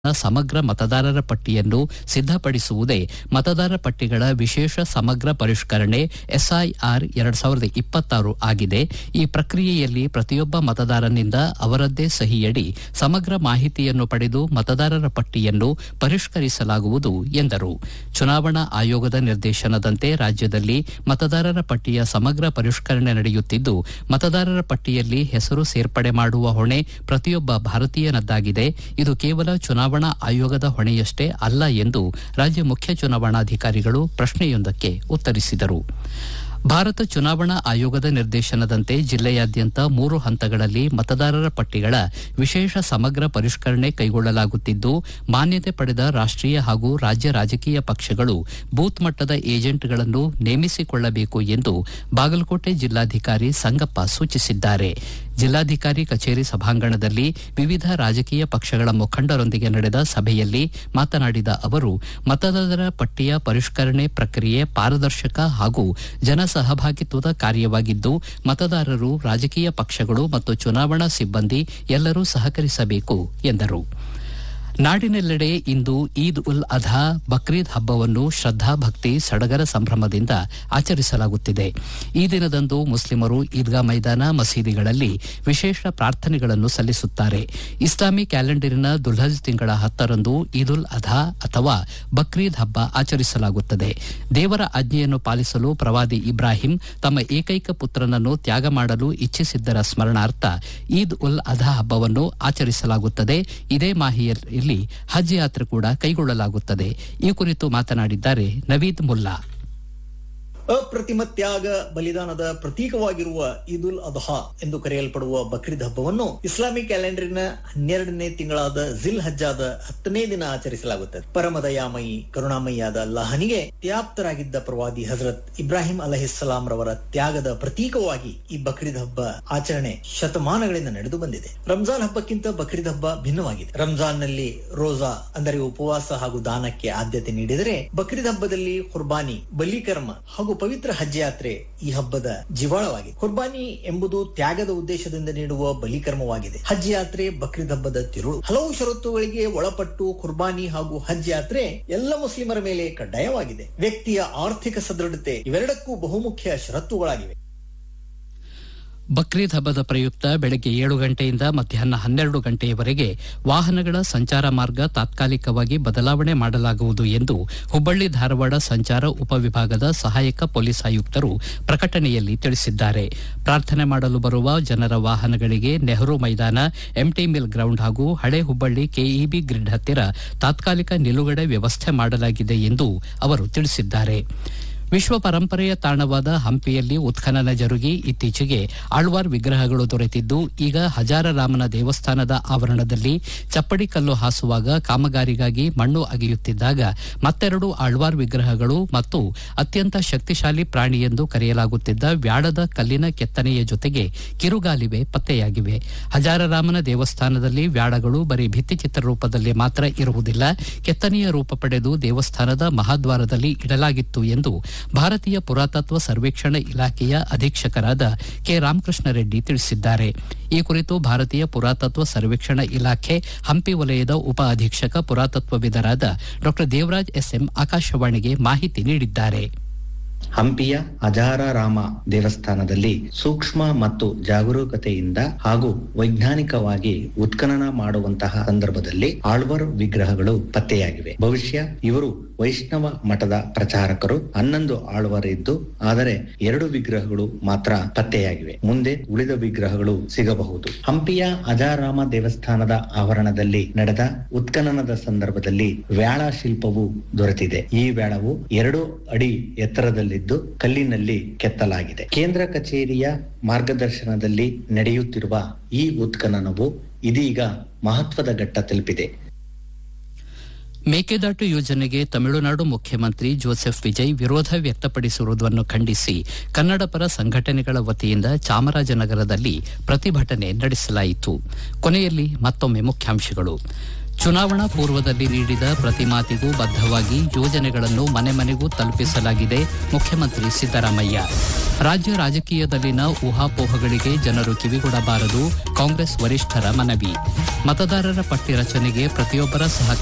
ಸಮಗ್ರ ಮತದಾರರ ಪಟ್ಟಿಯನ್ನು ಸಿದ್ದಪಡಿಸುವುದೇ ಮತದಾರ ಪಟ್ಟಿಗಳ ವಿಶೇಷ ಸಮಗ್ರ ಪರಿಷ್ಕರಣೆ ಎಸ್ಐಆರ್ ಎರಡ್ ಸಾವಿರದ ಇಪ್ಪತ್ತಾರು ಆಗಿದೆ ಈ ಪ್ರಕ್ರಿಯೆಯಲ್ಲಿ ಪ್ರತಿಯೊಬ್ಬ ಮತದಾರನಿಂದ ಅವರದ್ದೇ ಸಹಿಯಡಿ ಸಮಗ್ರ ಮಾಹಿತಿಯನ್ನು ಪಡೆದು ಮತದಾರರ ಪಟ್ಟಿಯನ್ನು ಪರಿಷ್ಕರಿಸಲಾಗುವುದು ಎಂದರು ಚುನಾವಣಾ ಆಯೋಗದ ನಿರ್ದೇಶನದಂತೆ ರಾಜ್ಯದಲ್ಲಿ ಮತದಾರರ ಪಟ್ಟಿಯ ಸಮಗ್ರ ಪರಿಷ್ಕರಣೆ ನಡೆಯುತ್ತಿದ್ದು ಮತದಾರರ ಪಟ್ಟಿಯಲ್ಲಿ ಹೆಸರು ಸೇರ್ಪಡೆ ಮಾಡುವ ಹೊಣೆ ಪ್ರತಿಯೊಬ್ಬ ಭಾರತೀಯನದ್ದಾಗಿದೆ ಇದು ಕೇವಲ ಚುನಾವಣಾ ಆಯೋಗದ ಹೊಣೆಯಷ್ಟೇ ಅಲ್ಲ ಎಂದು ರಾಜ್ಯ ಮುಖ್ಯ ಚುನಾವಣಾಧಿಕಾರಿಗಳು ಪ್ರಶ್ನೆಯೊಂದಕ್ಕೆ ಉತ್ತರಿಸಿದರು ಭಾರತ ಚುನಾವಣಾ ಆಯೋಗದ ನಿರ್ದೇಶನದಂತೆ ಜಿಲ್ಲೆಯಾದ್ಯಂತ ಮೂರು ಹಂತಗಳಲ್ಲಿ ಮತದಾರರ ಪಟ್ಟಿಗಳ ವಿಶೇಷ ಸಮಗ್ರ ಪರಿಷ್ಕರಣೆ ಕೈಗೊಳ್ಳಲಾಗುತ್ತಿದ್ದು ಮಾನ್ಯತೆ ಪಡೆದ ರಾಷ್ಟೀಯ ಹಾಗೂ ರಾಜ್ಯ ರಾಜಕೀಯ ಪಕ್ಷಗಳು ಬೂತ್ ಮಟ್ಟದ ಏಜೆಂಟ್ಗಳನ್ನು ನೇಮಿಸಿಕೊಳ್ಳಬೇಕು ಎಂದು ಬಾಗಲಕೋಟೆ ಜಿಲ್ಲಾಧಿಕಾರಿ ಸಂಗಪ್ಪ ಸೂಚಿಸಿದ್ದಾರೆ ಜಿಲ್ಲಾಧಿಕಾರಿ ಕಚೇರಿ ಸಭಾಂಗಣದಲ್ಲಿ ವಿವಿಧ ರಾಜಕೀಯ ಪಕ್ಷಗಳ ಮುಖಂಡರೊಂದಿಗೆ ನಡೆದ ಸಭೆಯಲ್ಲಿ ಮಾತನಾಡಿದ ಅವರು ಮತದಾರರ ಪಟ್ಟಿಯ ಪರಿಷ್ಕರಣೆ ಪ್ರಕ್ರಿಯೆ ಪಾರದರ್ಶಕ ಹಾಗೂ ಜನಸಹಭಾಗಿತ್ವದ ಕಾರ್ಯವಾಗಿದ್ದು ಮತದಾರರು ರಾಜಕೀಯ ಪಕ್ಷಗಳು ಮತ್ತು ಚುನಾವಣಾ ಸಿಬ್ಬಂದಿ ಎಲ್ಲರೂ ಸಹಕರಿಸಬೇಕು ಎಂದರು ನಾಡಿನೆಲ್ಲೆಡೆ ಇಂದು ಈದ್ ಉಲ್ ಅಧಾ ಬಕ್ರೀದ್ ಹಬ್ಬವನ್ನು ಶ್ರದ್ದಾ ಭಕ್ತಿ ಸಡಗರ ಸಂಭ್ರಮದಿಂದ ಆಚರಿಸಲಾಗುತ್ತಿದೆ ಈ ದಿನದಂದು ಮುಸ್ಲಿಮರು ಈದ್ಗಾ ಮೈದಾನ ಮಸೀದಿಗಳಲ್ಲಿ ವಿಶೇಷ ಪ್ರಾರ್ಥನೆಗಳನ್ನು ಸಲ್ಲಿಸುತ್ತಾರೆ ಇಸ್ಲಾಮಿ ಕ್ಯಾಲೆಂಡರಿನ ದುಲ್ಹಜ್ ತಿಂಗಳ ಹತ್ತರಂದು ಈದ್ ಉಲ್ ಅಧಾ ಅಥವಾ ಬಕ್ರೀದ್ ಹಬ್ಬ ಆಚರಿಸಲಾಗುತ್ತದೆ ದೇವರ ಆಜ್ಞೆಯನ್ನು ಪಾಲಿಸಲು ಪ್ರವಾದಿ ಇಬ್ರಾಹಿಂ ತಮ್ಮ ಏಕೈಕ ಪುತ್ರನನ್ನು ತ್ಯಾಗ ಮಾಡಲು ಇಚ್ಛಿಸಿದ್ದರ ಸ್ಮರಣಾರ್ಥ ಈದ್ ಉಲ್ ಅಧಾ ಹಬ್ಬವನ್ನು ಆಚರಿಸಲಾಗುತ್ತದೆ ಇದೇ ಮಾಹಿಯಲ್ಲಿ ಹಜ್ ಯಾತ್ರೆ ಕೂಡ ಕೈಗೊಳ್ಳಲಾಗುತ್ತದೆ ಈ ಕುರಿತು ಮಾತನಾಡಿದ್ದಾರೆ ನವೀದ್ ಮುಲ್ಲಾ ಅಪ್ರತಿಮ ತ್ಯಾಗ ಬಲಿದಾನದ ಪ್ರತೀಕವಾಗಿರುವ ಈದ್ ಉಲ್ ಅದ್ಹಾ ಎಂದು ಕರೆಯಲ್ಪಡುವ ಬಕ್ರೀದ್ ಹಬ್ಬವನ್ನು ಇಸ್ಲಾಮಿಕ್ ಕ್ಯಾಲೆಂಡರಿನ ಹನ್ನೆರಡನೇ ತಿಂಗಳಾದ ಜಿಲ್ ಹಜ್ಜಾದ ಹತ್ತನೇ ದಿನ ಆಚರಿಸಲಾಗುತ್ತದೆ ಪರಮದಯಾಮಯಿ ಕರುಣಾಮಯಿಯಾದ ಅಲ್ಲಾಹನಿಗೆ ತ್ಯಾಪ್ತರಾಗಿದ್ದ ಪ್ರವಾದಿ ಹಜರತ್ ಇಬ್ರಾಹಿಂ ಅಲಹಿಸ್ಸಲಾಂ ರವರ ತ್ಯಾಗದ ಪ್ರತೀಕವಾಗಿ ಈ ಬಕ್ರೀದ್ ಹಬ್ಬ ಆಚರಣೆ ಶತಮಾನಗಳಿಂದ ನಡೆದು ಬಂದಿದೆ ರಂಜಾನ್ ಹಬ್ಬಕ್ಕಿಂತ ಬಕ್ರೀದ್ ಹಬ್ಬ ಭಿನ್ನವಾಗಿದೆ ರಂಜಾನ್ ನಲ್ಲಿ ರೋಜಾ ಅಂದರೆ ಉಪವಾಸ ಹಾಗೂ ದಾನಕ್ಕೆ ಆದ್ಯತೆ ನೀಡಿದರೆ ಬಕ್ರೀದ್ ಹಬ್ಬದಲ್ಲಿ ಕುರ್ಬಾನಿ ಬಲಿಕರ್ಮ ಹಾಗೂ ಪವಿತ್ರ ಹಜ್ ಯಾತ್ರೆ ಈ ಹಬ್ಬದ ಜೀವಾಳವಾಗಿದೆ ಕುರ್ಬಾನಿ ಎಂಬುದು ತ್ಯಾಗದ ಉದ್ದೇಶದಿಂದ ನೀಡುವ ಬಲಿಕರ್ಮವಾಗಿದೆ ಹಜ್ ಯಾತ್ರೆ ಬಕ್ರೀದ್ ಹಬ್ಬದ ತಿರುಳು ಹಲವು ಷರತ್ತುಗಳಿಗೆ ಒಳಪಟ್ಟು ಕುರ್ಬಾನಿ ಹಾಗೂ ಹಜ್ ಯಾತ್ರೆ ಎಲ್ಲ ಮುಸ್ಲಿಮರ ಮೇಲೆ ಕಡ್ಡಾಯವಾಗಿದೆ ವ್ಯಕ್ತಿಯ ಆರ್ಥಿಕ ಸದೃಢತೆ ಇವೆರಡಕ್ಕೂ ಬಹುಮುಖ್ಯ ಷರತ್ತುಗಳಾಗಿವೆ ಬಕ್ರೀದ್ ಹಬ್ಬದ ಪ್ರಯುಕ್ತ ಬೆಳಗ್ಗೆ ಏಳು ಗಂಟೆಯಿಂದ ಮಧ್ಯಾಹ್ನ ಹನ್ನೆರಡು ಗಂಟೆಯವರೆಗೆ ವಾಹನಗಳ ಸಂಚಾರ ಮಾರ್ಗ ತಾತ್ಕಾಲಿಕವಾಗಿ ಬದಲಾವಣೆ ಮಾಡಲಾಗುವುದು ಎಂದು ಹುಬ್ಬಳ್ಳಿ ಧಾರವಾಡ ಸಂಚಾರ ಉಪವಿಭಾಗದ ಸಹಾಯಕ ಪೊಲೀಸ್ ಆಯುಕ್ತರು ಪ್ರಕಟಣೆಯಲ್ಲಿ ತಿಳಿಸಿದ್ದಾರೆ ಪ್ರಾರ್ಥನೆ ಮಾಡಲು ಬರುವ ಜನರ ವಾಹನಗಳಿಗೆ ನೆಹರು ಮೈದಾನ ಎಂಟಿ ಮಿಲ್ ಗ್ರೌಂಡ್ ಹಾಗೂ ಹಳೆ ಹುಬ್ಬಳ್ಳಿ ಕೆಇಬಿ ಗ್ರಿಡ್ ಹತ್ತಿರ ತಾತ್ಕಾಲಿಕ ನಿಲುಗಡೆ ವ್ಯವಸ್ಥೆ ಮಾಡಲಾಗಿದೆ ಎಂದು ಅವರು ತಿಳಿಸಿದ್ದಾರೆ ವಿಶ್ವ ಪರಂಪರೆಯ ತಾಣವಾದ ಹಂಪಿಯಲ್ಲಿ ಉತ್ಖನನ ಜರುಗಿ ಇತ್ತೀಚೆಗೆ ಆಳ್ವಾರ್ ವಿಗ್ರಹಗಳು ದೊರೆತಿದ್ದು ಈಗ ಹಜಾರರಾಮನ ದೇವಸ್ಥಾನದ ಆವರಣದಲ್ಲಿ ಚಪ್ಪಡಿ ಕಲ್ಲು ಹಾಸುವಾಗ ಕಾಮಗಾರಿಗಾಗಿ ಮಣ್ಣು ಅಗೆಯುತ್ತಿದ್ದಾಗ ಮತ್ತೆರಡು ಆಳ್ವಾರ್ ವಿಗ್ರಹಗಳು ಮತ್ತು ಅತ್ಯಂತ ಶಕ್ತಿಶಾಲಿ ಪ್ರಾಣಿ ಎಂದು ಕರೆಯಲಾಗುತ್ತಿದ್ದ ವ್ಯಾಳದ ಕಲ್ಲಿನ ಕೆತ್ತನೆಯ ಜೊತೆಗೆ ಕಿರುಗಾಲಿವೆ ಪತ್ತೆಯಾಗಿವೆ ಹಜಾರರಾಮನ ದೇವಸ್ಥಾನದಲ್ಲಿ ವ್ಯಾಳಗಳು ಬರೀ ಭಿತ್ತಿಚಿತ್ರ ರೂಪದಲ್ಲಿ ಮಾತ್ರ ಇರುವುದಿಲ್ಲ ಕೆತ್ತನೆಯ ರೂಪ ಪಡೆದು ದೇವಸ್ಥಾನದ ಮಹಾದ್ವಾರದಲ್ಲಿ ಇಡಲಾಗಿತ್ತು ಎಂದು ಭಾರತೀಯ ಪುರಾತತ್ವ ಸರ್ವೇಕ್ಷಣಾ ಇಲಾಖೆಯ ಅಧೀಕ್ಷಕರಾದ ಕೆ ರಾಮಕೃಷ್ಣ ರೆಡ್ಡಿ ತಿಳಿಸಿದ್ದಾರೆ ಈ ಕುರಿತು ಭಾರತೀಯ ಪುರಾತತ್ವ ಸರ್ವೇಕ್ಷಣಾ ಇಲಾಖೆ ಹಂಪಿ ವಲಯದ ಉಪ ಅಧೀಕ್ಷಕ ಪುರಾತತ್ವವಿದರಾದ ಡಾ ದೇವರಾಜ್ ಎಸ್ಎಂ ಆಕಾಶವಾಣಿಗೆ ಮಾಹಿತಿ ನೀಡಿದ್ದಾರೆ ಹಂಪಿಯ ಅಜಾರಾರಾಮ ದೇವಸ್ಥಾನದಲ್ಲಿ ಸೂಕ್ಷ್ಮ ಮತ್ತು ಜಾಗರೂಕತೆಯಿಂದ ಹಾಗೂ ವೈಜ್ಞಾನಿಕವಾಗಿ ಉತ್ಖನನ ಮಾಡುವಂತಹ ಸಂದರ್ಭದಲ್ಲಿ ಆಳ್ವರ್ ವಿಗ್ರಹಗಳು ಪತ್ತೆಯಾಗಿವೆ ಭವಿಷ್ಯ ಇವರು ವೈಷ್ಣವ ಮಠದ ಪ್ರಚಾರಕರು ಹನ್ನೊಂದು ಆಳ್ವರ್ ಇದ್ದು ಆದರೆ ಎರಡು ವಿಗ್ರಹಗಳು ಮಾತ್ರ ಪತ್ತೆಯಾಗಿವೆ ಮುಂದೆ ಉಳಿದ ವಿಗ್ರಹಗಳು ಸಿಗಬಹುದು ಹಂಪಿಯ ಅಜಾರಾಮ ದೇವಸ್ಥಾನದ ಆವರಣದಲ್ಲಿ ನಡೆದ ಉತ್ಖನನದ ಸಂದರ್ಭದಲ್ಲಿ ವ್ಯಾಳ ಶಿಲ್ಪವು ದೊರೆತಿದೆ ಈ ವ್ಯಾಳವು ಎರಡು ಅಡಿ ಎತ್ತರದಲ್ಲಿದ್ದು ಕಲ್ಲಿನಲ್ಲಿ ಕೆತ್ತಲಾಗಿದೆ ಕೇಂದ್ರ ಕಚೇರಿಯ ಮಾರ್ಗದರ್ಶನದಲ್ಲಿ ನಡೆಯುತ್ತಿರುವ ಈ ಉತ್ಖನನವು ಇದೀಗ ಮಹತ್ವದ ಘಟ್ಟ ತಲುಪಿದೆ ಮೇಕೆದಾಟು ಯೋಜನೆಗೆ ತಮಿಳುನಾಡು ಮುಖ್ಯಮಂತ್ರಿ ಜೋಸೆಫ್ ವಿಜಯ್ ವಿರೋಧ ವ್ಯಕ್ತಪಡಿಸಿರುವುದನ್ನು ಖಂಡಿಸಿ ಕನ್ನಡ ಪರ ಸಂಘಟನೆಗಳ ವತಿಯಿಂದ ಚಾಮರಾಜನಗರದಲ್ಲಿ ಪ್ರತಿಭಟನೆ ನಡೆಸಲಾಯಿತು ಕೊನೆಯಲ್ಲಿ ಮತ್ತೊಮ್ಮೆ ಮುಖ್ಯಾಂಶಗಳು ಚುನಾವಣಾ ಪೂರ್ವದಲ್ಲಿ ನೀಡಿದ ಪ್ರತಿ ಮಾತಿಗೂ ಬದ್ಧವಾಗಿ ಯೋಜನೆಗಳನ್ನು ಮನೆ ಮನೆಗೂ ತಲುಪಿಸಲಾಗಿದೆ ಮುಖ್ಯಮಂತ್ರಿ ಸಿದ್ದರಾಮಯ್ಯ ರಾಜ್ಯ ರಾಜಕೀಯದಲ್ಲಿನ ಊಹಾಪೋಹಗಳಿಗೆ ಜನರು ಕಿವಿಗೊಡಬಾರದು ಕಾಂಗ್ರೆಸ್ ವರಿಷ್ಠರ ಮನವಿ ಮತದಾರರ ಪಟ್ಟಿ ರಚನೆಗೆ ಪ್ರತಿಯೊಬ್ಬರ ಸಹಕಾರ